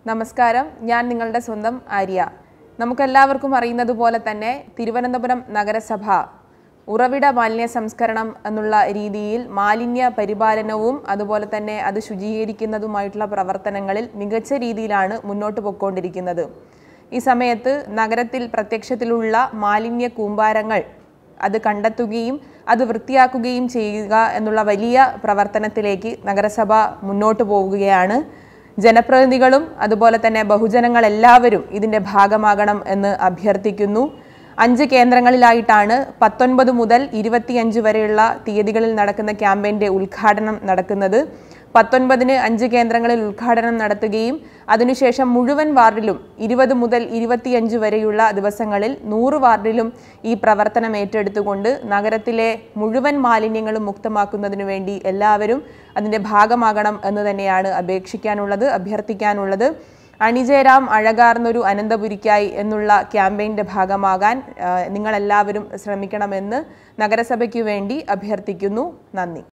നമസ്കാരം ഞാൻ നിങ്ങളുടെ സ്വന്തം ആര്യ നമുക്കെല്ലാവർക്കും അറിയുന്നത് പോലെ തന്നെ തിരുവനന്തപുരം നഗരസഭ ഉറവിട മാലിന്യ സംസ്കരണം എന്നുള്ള രീതിയിൽ മാലിന്യ പരിപാലനവും അതുപോലെ തന്നെ അത് ശുചീകരിക്കുന്നതുമായിട്ടുള്ള പ്രവർത്തനങ്ങളിൽ മികച്ച രീതിയിലാണ് മുന്നോട്ട് പോയിക്കൊണ്ടിരിക്കുന്നത് ഈ സമയത്ത് നഗരത്തിൽ പ്രത്യക്ഷത്തിലുള്ള മാലിന്യ കൂമ്പാരങ്ങൾ അത് കണ്ടെത്തുകയും അത് വൃത്തിയാക്കുകയും ചെയ്യുക എന്നുള്ള വലിയ പ്രവർത്തനത്തിലേക്ക് നഗരസഭ മുന്നോട്ട് പോവുകയാണ് ജനപ്രതിനിധികളും അതുപോലെ തന്നെ ബഹുജനങ്ങൾ എല്ലാവരും ഇതിൻ്റെ ഭാഗമാകണം എന്ന് അഭ്യർത്ഥിക്കുന്നു അഞ്ച് കേന്ദ്രങ്ങളിലായിട്ടാണ് പത്തൊൻപത് മുതൽ ഇരുപത്തിയഞ്ച് വരെയുള്ള തീയതികളിൽ നടക്കുന്ന ക്യാമ്പയിൻ്റെ ഉദ്ഘാടനം നടക്കുന്നത് പത്തൊൻപതിന് അഞ്ച് കേന്ദ്രങ്ങളിൽ ഉദ്ഘാടനം നടത്തുകയും അതിനുശേഷം മുഴുവൻ വാർഡിലും ഇരുപത് മുതൽ ഇരുപത്തിയഞ്ച് വരെയുള്ള ദിവസങ്ങളിൽ നൂറ് വാർഡിലും ഈ പ്രവർത്തനം ഏറ്റെടുത്തുകൊണ്ട് നഗരത്തിലെ മുഴുവൻ മാലിന്യങ്ങളും മുക്തമാക്കുന്നതിനു വേണ്ടി എല്ലാവരും അതിൻ്റെ ഭാഗമാകണം എന്ന് തന്നെയാണ് അപേക്ഷിക്കാനുള്ളത് അഭ്യർത്ഥിക്കാനുള്ളത് അണിചേരാം അഴകാർന്നൊരു അനന്തപുരിക്കായി എന്നുള്ള ക്യാമ്പയിൻ്റെ ഭാഗമാകാൻ ആ, നിങ്ങളെല്ലാവരും ശ്രമിക്കണമെന്ന് നഗരസഭയ്ക്കു വേണ്ടി അഭ്യർത്ഥിക്കുന്നു നന്ദി